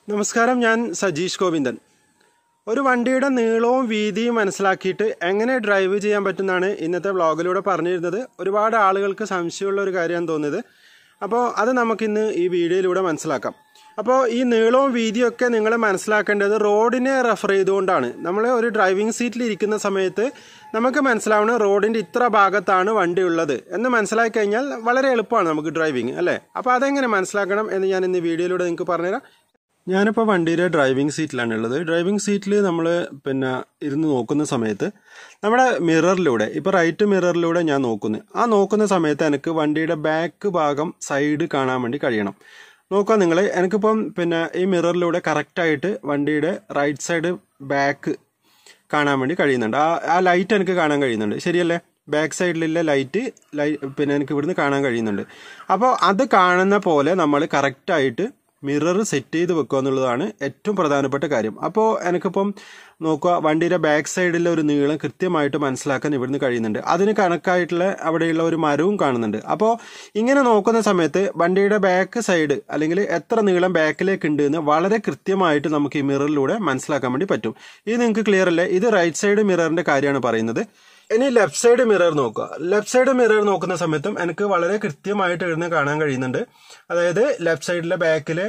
നമസ്കാരം ഞാൻ സജീഷ് ഗോവിന്ദൻ ഒരു വണ്ടിയുടെ നീളവും വീതിയും മനസ്സിലാക്കിയിട്ട് എങ്ങനെ ഡ്രൈവ് ചെയ്യാൻ പറ്റുന്നതാണ് ഇന്നത്തെ വ്ളോഗിലൂടെ പറഞ്ഞിരുന്നത് ഒരുപാട് ആളുകൾക്ക് സംശയമുള്ള ഒരു കാര്യമാണ് തോന്നിയത് അപ്പോൾ അത് നമുക്കിന്ന് ഈ വീഡിയോയിലൂടെ മനസ്സിലാക്കാം അപ്പോൾ ഈ നീളവും വീതിയും ഒക്കെ നിങ്ങൾ മനസ്സിലാക്കേണ്ടത് റോഡിനെ റെഫർ ചെയ്തുകൊണ്ടാണ് നമ്മൾ ഒരു ഡ്രൈവിംഗ് സീറ്റിൽ ഇരിക്കുന്ന സമയത്ത് നമുക്ക് മനസ്സിലാവണം റോഡിൻ്റെ ഇത്ര ഭാഗത്താണ് വണ്ടി ഉള്ളത് എന്ന് മനസ്സിലാക്കി കഴിഞ്ഞാൽ വളരെ എളുപ്പമാണ് നമുക്ക് ഡ്രൈവിംഗ് അല്ലേ അപ്പോൾ അതെങ്ങനെ മനസ്സിലാക്കണം എന്ന് ഞാൻ ഇന്ന് വീഡിയോയിലൂടെ നിങ്ങൾക്ക് പറഞ്ഞുതരാം ഞാനിപ്പോൾ വണ്ടിയുടെ ഡ്രൈവിംഗ് സീറ്റിലാണ് ഉള്ളത് ഡ്രൈവിംഗ് സീറ്റിൽ നമ്മൾ പിന്നെ ഇരുന്ന് നോക്കുന്ന സമയത്ത് നമ്മുടെ മിററിലൂടെ ഇപ്പോൾ റൈറ്റ് മിററിലൂടെ ഞാൻ നോക്കുന്നു ആ നോക്കുന്ന സമയത്ത് എനിക്ക് വണ്ടിയുടെ ബാക്ക് ഭാഗം സൈഡ് കാണാൻ വേണ്ടി കഴിയണം നോക്കുക നിങ്ങൾ എനിക്കിപ്പം പിന്നെ ഈ മിററിലൂടെ കറക്റ്റായിട്ട് വണ്ടിയുടെ റൈറ്റ് സൈഡ് ബാക്ക് കാണാൻ വേണ്ടി കഴിയുന്നുണ്ട് ആ ആ ലൈറ്റ് എനിക്ക് കാണാൻ കഴിയുന്നുണ്ട് ശരിയല്ലേ ബാക്ക് സൈഡിലുള്ള ലൈറ്റ് ലൈ പിന്നെ എനിക്ക് ഇവിടുന്ന് കാണാൻ കഴിയുന്നുണ്ട് അപ്പോൾ അത് കാണുന്ന പോലെ നമ്മൾ കറക്റ്റായിട്ട് മിറർ സെറ്റ് ചെയ്ത് വെക്കുക എന്നുള്ളതാണ് ഏറ്റവും പ്രധാനപ്പെട്ട കാര്യം അപ്പോൾ എനിക്കിപ്പം നോക്കുക വണ്ടിയുടെ ബാക്ക് സൈഡിലെ ഒരു നീളം കൃത്യമായിട്ട് മനസ്സിലാക്കാൻ ഇവിടുന്ന് കഴിയുന്നുണ്ട് അതിന് കണക്കായിട്ടുള്ള അവിടെയുള്ള ഒരു മരവും കാണുന്നുണ്ട് അപ്പോൾ ഇങ്ങനെ നോക്കുന്ന സമയത്ത് വണ്ടിയുടെ ബാക്ക് സൈഡ് അല്ലെങ്കിൽ എത്ര നീളം ബാക്കിലേക്ക് ഉണ്ട് എന്ന് വളരെ കൃത്യമായിട്ട് നമുക്ക് ഈ മിററിലൂടെ മനസ്സിലാക്കാൻ വേണ്ടി പറ്റും ഇത് നിങ്ങൾക്ക് ക്ലിയർ അല്ലേ ഇത് റൈറ്റ് സൈഡ് മിററിന്റെ കാര്യമാണ് പറയുന്നത് ഇനി ലെഫ്റ്റ് സൈഡ് മിറർ നോക്കുക ലെഫ്റ്റ് സൈഡ് മിറർ നോക്കുന്ന സമയത്തും എനിക്ക് വളരെ കൃത്യമായിട്ട് ഇരുന്ന് കാണാൻ കഴിയുന്നുണ്ട് അതായത് ലെഫ്റ്റ് സൈഡിലെ ബാക്കിലെ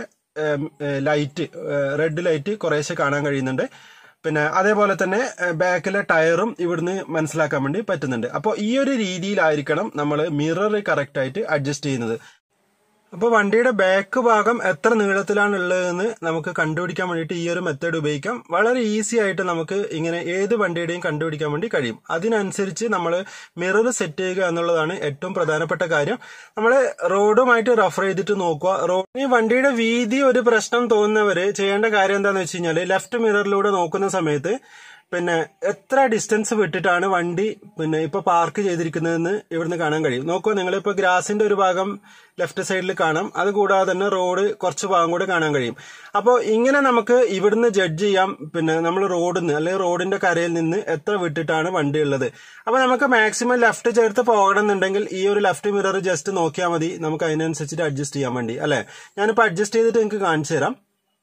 ലൈറ്റ് റെഡ് ലൈറ്റ് കുറേശ്ശെ കാണാൻ കഴിയുന്നുണ്ട് പിന്നെ അതേപോലെ തന്നെ ബാക്കിലെ ടയറും ഇവിടുന്ന് മനസ്സിലാക്കാൻ വേണ്ടി പറ്റുന്നുണ്ട് അപ്പോൾ ഈ ഒരു രീതിയിലായിരിക്കണം നമ്മൾ മിറർ കറക്റ്റായിട്ട് അഡ്ജസ്റ്റ് ചെയ്യുന്നത് അപ്പോൾ വണ്ടിയുടെ ബാക്ക് ഭാഗം എത്ര നീളത്തിലാണ് ഉള്ളതെന്ന് നമുക്ക് കണ്ടുപിടിക്കാൻ വേണ്ടിയിട്ട് ഈ ഒരു മെത്തേഡ് ഉപയോഗിക്കാം വളരെ ഈസി ആയിട്ട് നമുക്ക് ഇങ്ങനെ ഏത് വണ്ടിയുടെയും കണ്ടുപിടിക്കാൻ വേണ്ടി കഴിയും അതിനനുസരിച്ച് നമ്മൾ മിറർ സെറ്റ് ചെയ്യുക എന്നുള്ളതാണ് ഏറ്റവും പ്രധാനപ്പെട്ട കാര്യം നമ്മൾ റോഡുമായിട്ട് റഫർ ചെയ്തിട്ട് നോക്കുക റോഡ് ഈ വണ്ടിയുടെ വീതി ഒരു പ്രശ്നം തോന്നുന്നവര് ചെയ്യേണ്ട കാര്യം എന്താണെന്ന് വെച്ച് കഴിഞ്ഞാൽ ലെഫ്റ്റ് മിററിലൂടെ നോക്കുന്ന സമയത്ത് പിന്നെ എത്ര ഡിസ്റ്റൻസ് വിട്ടിട്ടാണ് വണ്ടി പിന്നെ ഇപ്പൊ പാർക്ക് ചെയ്തിരിക്കുന്നതെന്ന് ഇവിടുന്ന് കാണാൻ കഴിയും നോക്കൂ നിങ്ങളിപ്പോ ഗ്രാസിന്റെ ഒരു ഭാഗം ലെഫ്റ്റ് സൈഡിൽ കാണാം അത് കൂടാതെ തന്നെ റോഡ് കുറച്ച് ഭാഗം കൂടെ കാണാൻ കഴിയും അപ്പോൾ ഇങ്ങനെ നമുക്ക് ഇവിടുന്ന് ജഡ്ജ് ചെയ്യാം പിന്നെ നമ്മൾ റോഡിൽ നിന്ന് അല്ലെങ്കിൽ റോഡിന്റെ കരയിൽ നിന്ന് എത്ര വിട്ടിട്ടാണ് വണ്ടി ഉള്ളത് അപ്പൊ നമുക്ക് മാക്സിമം ലെഫ്റ്റ് ചേർത്ത് പോകണം എന്നുണ്ടെങ്കിൽ ഈ ഒരു ലെഫ്റ്റ് മിറർ ജസ്റ്റ് നോക്കിയാൽ മതി നമുക്ക് അതിനനുസരിച്ചിട്ട് അഡ്ജസ്റ്റ് ചെയ്യാൻ വേണ്ടി അല്ലെ ഞാനിപ്പോ അഡ്ജസ്റ്റ് ചെയ്തിട്ട് നിങ്ങൾക്ക് കാണിച്ചു തരാം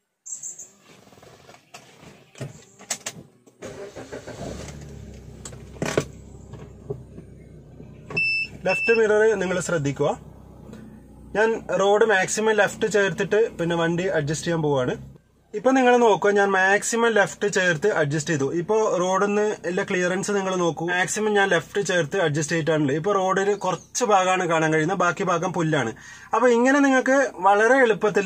ലെഫ്റ്റ് മിറർ നിങ്ങൾ ശ്രദ്ധിക്കുക ഞാൻ റോഡ് മാക്സിമം ലെഫ്റ്റ് ചേർത്തിട്ട് പിന്നെ വണ്ടി അഡ്ജസ്റ്റ് ചെയ്യാൻ പോവാണ് ഇപ്പൊ നിങ്ങൾ നോക്കുക ഞാൻ മാക്സിമം ലെഫ്റ്റ് ചേർത്ത് അഡ്ജസ്റ്റ് ചെയ്തു ഇപ്പൊ റോഡിൽ നിന്ന് എല്ലാ ക്ലിയറൻസ് നിങ്ങൾ നോക്കൂ മാക്സിമം ഞാൻ ലെഫ്റ്റ് ചേർത്ത് അഡ്ജസ്റ്റ് ചെയ്തിട്ടാണുള്ളത് ഇപ്പൊ റോഡിൽ കുറച്ച് ഭാഗമാണ് കാണാൻ കഴിയുന്നത് ബാക്കി ഭാഗം പുല്ലാണ് അപ്പൊ ഇങ്ങനെ നിങ്ങൾക്ക് വളരെ എളുപ്പത്തിൽ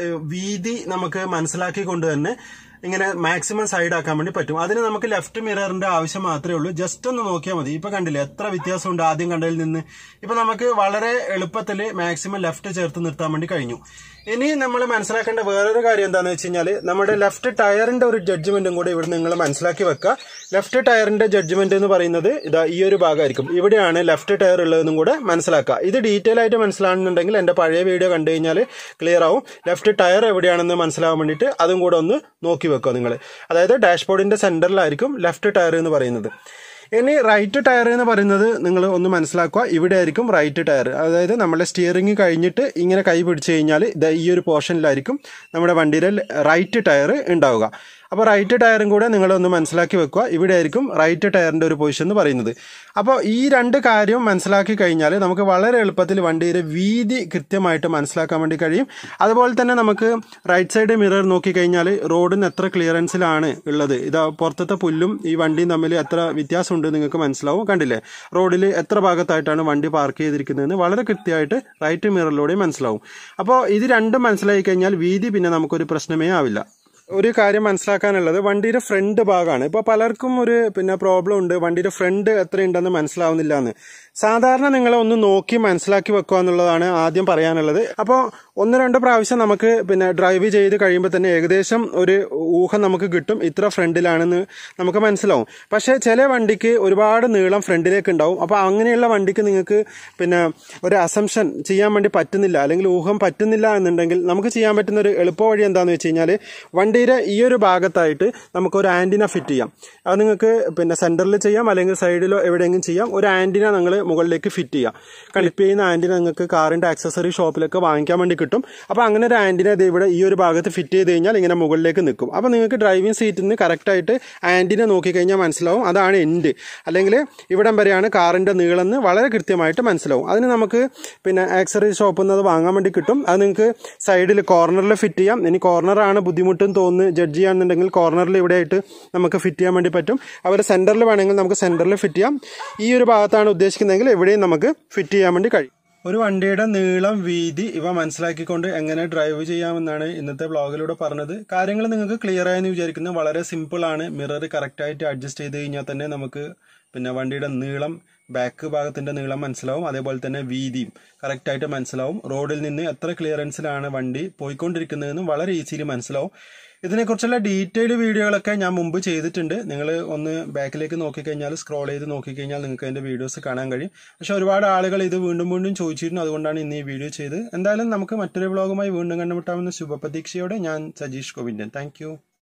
വീതി നമുക്ക് മനസ്സിലാക്കിക്കൊണ്ട് തന്നെ ഇങ്ങനെ മാക്സിമം സൈഡ് ആക്കാൻ വേണ്ടി പറ്റും അതിന് നമുക്ക് ലെഫ്റ്റ് മിററിന്റെ ആവശ്യം മാത്രമേ ഉള്ളൂ ജസ്റ്റ് ഒന്ന് നോക്കിയാൽ മതി ഇപ്പൊ കണ്ടില്ലേ എത്ര വ്യത്യാസമുണ്ട് ആദ്യം കണ്ടതിൽ നിന്ന് ഇപ്പൊ നമുക്ക് വളരെ എളുപ്പത്തിൽ മാക്സിമം ലെഫ്റ്റ് ചേർത്ത് നിർത്താൻ വേണ്ടി കഴിഞ്ഞു ഇനി നമ്മൾ മനസ്സിലാക്കേണ്ട വേറൊരു കാര്യം എന്താണെന്ന് വെച്ച് കഴിഞ്ഞാൽ നമ്മുടെ ലെഫ്റ്റ് ടയറിന്റെ ഒരു ജഡ്ജ്മെന്റും കൂടെ ഇവിടെ നിങ്ങൾ മനസ്സിലാക്കി വെക്കുക ലെഫ്റ്റ് ടയറിന്റെ ജഡ്ജ്മെന്റ് എന്ന് പറയുന്നത് ഇതാ ഈ ഒരു ഭാഗമായിരിക്കും ഇവിടെയാണ് ലെഫ്റ്റ് ടയർ ഉള്ളതെന്നും കൂടെ മനസ്സിലാക്കുക ഇത് ഡീറ്റെയിൽ ആയിട്ട് മനസ്സിലാണെന്നുണ്ടെങ്കിൽ എന്റെ പഴയ വീഡിയോ കണ്ടു കഴിഞ്ഞാൽ ക്ലിയർ ആവും ലെഫ്റ്റ് ടയർ എവിടെയാണെന്ന് മനസ്സിലാവാൻ വേണ്ടിയിട്ട് അതും കൂടെ ഒന്ന് നോക്കി വെക്കുക നിങ്ങൾ അതായത് ഡാഷ്ബോർഡിന്റെ സെന്ററിലായിരിക്കും ലെഫ്റ്റ് ടയർ എന്ന് പറയുന്നത് ഇനി റൈറ്റ് ടയർ എന്ന് പറയുന്നത് നിങ്ങൾ ഒന്ന് മനസ്സിലാക്കുക ഇവിടെ ആയിരിക്കും റൈറ്റ് ടയർ അതായത് നമ്മുടെ സ്റ്റിയറിംഗ് കഴിഞ്ഞിട്ട് ഇങ്ങനെ കൈ പിടിച്ചു കഴിഞ്ഞാൽ ഈ ഒരു പോർഷനിലായിരിക്കും നമ്മുടെ വണ്ടിയുടെ റൈറ്റ് ടയർ ഉണ്ടാവുക അപ്പോൾ റൈറ്റ് ടയറും കൂടെ നിങ്ങളൊന്ന് മനസ്സിലാക്കി വെക്കുക ഇവിടെ ആയിരിക്കും റൈറ്റ് ടയറിൻ്റെ ഒരു പൊസിഷൻ എന്ന് പറയുന്നത് അപ്പോൾ ഈ രണ്ട് കാര്യവും മനസ്സിലാക്കി കഴിഞ്ഞാൽ നമുക്ക് വളരെ എളുപ്പത്തിൽ വണ്ടിയുടെ വീതി കൃത്യമായിട്ട് മനസ്സിലാക്കാൻ വേണ്ടി കഴിയും അതുപോലെ തന്നെ നമുക്ക് റൈറ്റ് സൈഡ് മിറർ നോക്കിക്കഴിഞ്ഞാൽ റോഡിന് എത്ര ക്ലിയറൻസിലാണ് ഉള്ളത് ഇതാ പുറത്തത്തെ പുല്ലും ഈ വണ്ടിയും തമ്മിൽ എത്ര വ്യത്യാസമുണ്ട് നിങ്ങൾക്ക് മനസ്സിലാവും കണ്ടില്ലേ റോഡിൽ എത്ര ഭാഗത്തായിട്ടാണ് വണ്ടി പാർക്ക് ചെയ്തിരിക്കുന്നതെന്ന് വളരെ കൃത്യമായിട്ട് റൈറ്റ് മിററിലൂടെ മനസ്സിലാവും അപ്പോൾ ഇത് രണ്ടും മനസ്സിലാക്കി കഴിഞ്ഞാൽ വീതി പിന്നെ നമുക്കൊരു പ്രശ്നമേ ആവില്ല ഒരു കാര്യം മനസ്സിലാക്കാനുള്ളത് വണ്ടിയുടെ ഫ്രണ്ട് ഭാഗമാണ് ഇപ്പോൾ പലർക്കും ഒരു പിന്നെ പ്രോബ്ലം ഉണ്ട് വണ്ടിയുടെ ഫ്രണ്ട് എത്രയുണ്ടെന്ന് മനസ്സിലാവുന്നില്ല എന്ന് സാധാരണ നിങ്ങളെ ഒന്ന് നോക്കി മനസ്സിലാക്കി വെക്കുക എന്നുള്ളതാണ് ആദ്യം പറയാനുള്ളത് അപ്പോൾ ഒന്ന് രണ്ട് പ്രാവശ്യം നമുക്ക് പിന്നെ ഡ്രൈവ് ചെയ്ത് കഴിയുമ്പോൾ തന്നെ ഏകദേശം ഒരു ഊഹം നമുക്ക് കിട്ടും ഇത്ര ഫ്രണ്ടിലാണെന്ന് നമുക്ക് മനസ്സിലാവും പക്ഷേ ചില വണ്ടിക്ക് ഒരുപാട് നീളം ഫ്രണ്ടിലേക്ക് ഉണ്ടാവും അപ്പോൾ അങ്ങനെയുള്ള വണ്ടിക്ക് നിങ്ങൾക്ക് പിന്നെ ഒരു അസംഷൻ ചെയ്യാൻ വേണ്ടി പറ്റുന്നില്ല അല്ലെങ്കിൽ ഊഹം പറ്റുന്നില്ല എന്നുണ്ടെങ്കിൽ നമുക്ക് ചെയ്യാൻ പറ്റുന്ന ഒരു എളുപ്പ വഴി എന്താണെന്ന് വെച്ച് കഴിഞ്ഞാൽ വണ്ടി വണ്ടിയുടെ ഈ ഒരു ഭാഗത്തായിട്ട് നമുക്ക് ഒരു ആന്റിന ഫിറ്റ് ചെയ്യാം അത് നിങ്ങൾക്ക് പിന്നെ സെന്ററിൽ ചെയ്യാം അല്ലെങ്കിൽ സൈഡിലോ എവിടെയെങ്കിലും ചെയ്യാം ഒരു ആന്റിന നിങ്ങൾ മുകളിലേക്ക് ഫിറ്റ് ചെയ്യാം ക്ലിപ്പ് ചെയ്യുന്ന ആന്റിന നിങ്ങൾക്ക് കാറിന്റെ ആക്സസറി ഷോപ്പിലൊക്കെ വാങ്ങിക്കാൻ വേണ്ടി കിട്ടും അപ്പോൾ അങ്ങനെ ഒരു ആന്റിന ഇത് ഇവിടെ ഈ ഒരു ഭാഗത്ത് ഫിറ്റ് ചെയ്ത് കഴിഞ്ഞാൽ ഇങ്ങനെ മുകളിലേക്ക് നിൽക്കും അപ്പോൾ നിങ്ങൾക്ക് ഡ്രൈവിംഗ് സീറ്റിൽ നിന്ന് കറക്റ്റായിട്ട് ആന്റിന നോക്കിക്കഴിഞ്ഞാൽ മനസ്സിലാവും അതാണ് എൻഡ് അല്ലെങ്കിൽ ഇവിടം വരെയാണ് കാറിന്റെ നീളം എന്ന് വളരെ കൃത്യമായിട്ട് മനസ്സിലാവും അതിന് നമുക്ക് പിന്നെ ആക്സറി ഷോപ്പിൽ നിന്ന് അത് വാങ്ങാൻ വേണ്ടി കിട്ടും അത് നിങ്ങൾക്ക് സൈഡിൽ കോർണറിൽ ഫിറ്റ് ചെയ്യാം ഇനി കോർണറാണ് ബുദ്ധിമുട്ടെന്ന് തോന്നുന്നു ജഡ്ജ് ചെയ്യാന്നുണ്ടെങ്കിൽ കോർണറിൽ ഇവിടെ ആയിട്ട് നമുക്ക് ഫിറ്റ് ചെയ്യാൻ വേണ്ടി പറ്റും അതുപോലെ സെൻറ്ററിൽ വേണമെങ്കിൽ നമുക്ക് സെൻറ്ററിൽ ഫിറ്റ് ചെയ്യാം ഈ ഒരു ഭാഗത്താണ് ഉദ്ദേശിക്കുന്നതെങ്കിൽ എവിടെയും നമുക്ക് ഫിറ്റ് ചെയ്യാൻ വേണ്ടി കഴിയും ഒരു വണ്ടിയുടെ നീളം വീതി ഇവ മനസ്സിലാക്കിക്കൊണ്ട് എങ്ങനെ ഡ്രൈവ് ചെയ്യാമെന്നാണ് ഇന്നത്തെ വ്ളോഗിലൂടെ പറഞ്ഞത് കാര്യങ്ങൾ നിങ്ങൾക്ക് ക്ലിയർ ആയെന്ന് വിചാരിക്കുന്നു വളരെ സിമ്പിൾ ആണ് മിറർ കറക്റ്റായിട്ട് അഡ്ജസ്റ്റ് ചെയ്ത് കഴിഞ്ഞാൽ തന്നെ നമുക്ക് പിന്നെ വണ്ടിയുടെ നീളം ബാക്ക് ഭാഗത്തിന്റെ നീളം മനസ്സിലാവും അതേപോലെ തന്നെ വീതിയും കറക്റ്റായിട്ട് മനസ്സിലാവും റോഡിൽ നിന്ന് എത്ര ക്ലിയറൻസിലാണ് വണ്ടി പോയിക്കൊണ്ടിരിക്കുന്നതെന്നും വളരെ ഈസിലി മനസ്സിലാവും ഇതിനെക്കുറിച്ചുള്ള ഡീറ്റെയിൽ വീഡിയോകളൊക്കെ ഞാൻ മുമ്പ് ചെയ്തിട്ടുണ്ട് നിങ്ങൾ ഒന്ന് ബാക്കിലേക്ക് നോക്കിക്കഴിഞ്ഞാൽ സ്ക്രോൾ ചെയ്ത് നോക്കിക്കഴിഞ്ഞാൽ നിങ്ങൾക്ക് അതിൻ്റെ വീഡിയോസ് കാണാൻ കഴിയും പക്ഷെ ഒരുപാട് ആളുകൾ ഇത് വീണ്ടും വീണ്ടും ചോദിച്ചിരുന്നു അതുകൊണ്ടാണ് ഇന്ന് ഈ വീഡിയോ ചെയ്ത് എന്തായാലും നമുക്ക് മറ്റൊരു വ്ളോഗുമായി വീണ്ടും കണ്ടുമുട്ടാമെന്ന ശുഭപ്രതീക്ഷയോടെ ഞാൻ സജീഷ് ഗോവിന്ദൻ താങ്ക്